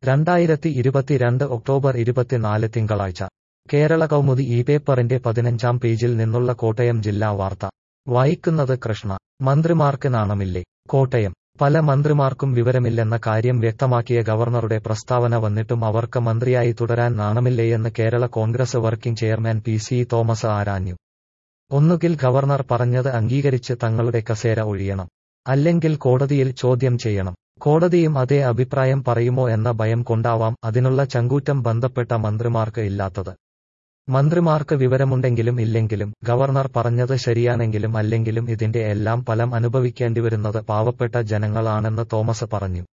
രണ്ടായിരത്തി ഇരുപത്തിരണ്ട് ഒക്ടോബർ ഇരുപത്തിനാല് തിങ്കളാഴ്ച കേരള കൗമുദി ഈ പേപ്പറിന്റെ പതിനഞ്ചാം പേജിൽ നിന്നുള്ള കോട്ടയം ജില്ലാ വാർത്ത വായിക്കുന്നത് കൃഷ്ണ മന്ത്രിമാർക്ക് നാണമില്ലേ കോട്ടയം പല മന്ത്രിമാർക്കും വിവരമില്ലെന്ന കാര്യം വ്യക്തമാക്കിയ ഗവർണറുടെ പ്രസ്താവന വന്നിട്ടും അവർക്ക് മന്ത്രിയായി തുടരാൻ നാണമില്ലേയെന്ന് Kerala Congress working chairman P C Thomas ആരാഞ്ഞു ഒന്നുകിൽ ഗവർണർ പറഞ്ഞത് അംഗീകരിച്ച് തങ്ങളുടെ കസേര ഒഴിയണം അല്ലെങ്കിൽ കോടതിയിൽ ചോദ്യം ചെയ്യണം കോടതിയും അതേ അഭിപ്രായം പറയുമോ എന്ന ഭയം കൊണ്ടാവാം അതിനുള്ള ചങ്കൂറ്റം ബന്ധപ്പെട്ട മന്ത്രിമാർക്ക് ഇല്ലാത്തത് മന്ത്രിമാർക്ക് വിവരമുണ്ടെങ്കിലും ഇല്ലെങ്കിലും ഗവർണർ പറഞ്ഞത് ശരിയാണെങ്കിലും അല്ലെങ്കിലും ഇതിന്റെ എല്ലാം ഫലം അനുഭവിക്കേണ്ടിവരുന്നത് പാവപ്പെട്ട ജനങ്ങളാണെന്ന് തോമസ് പറഞ്ഞു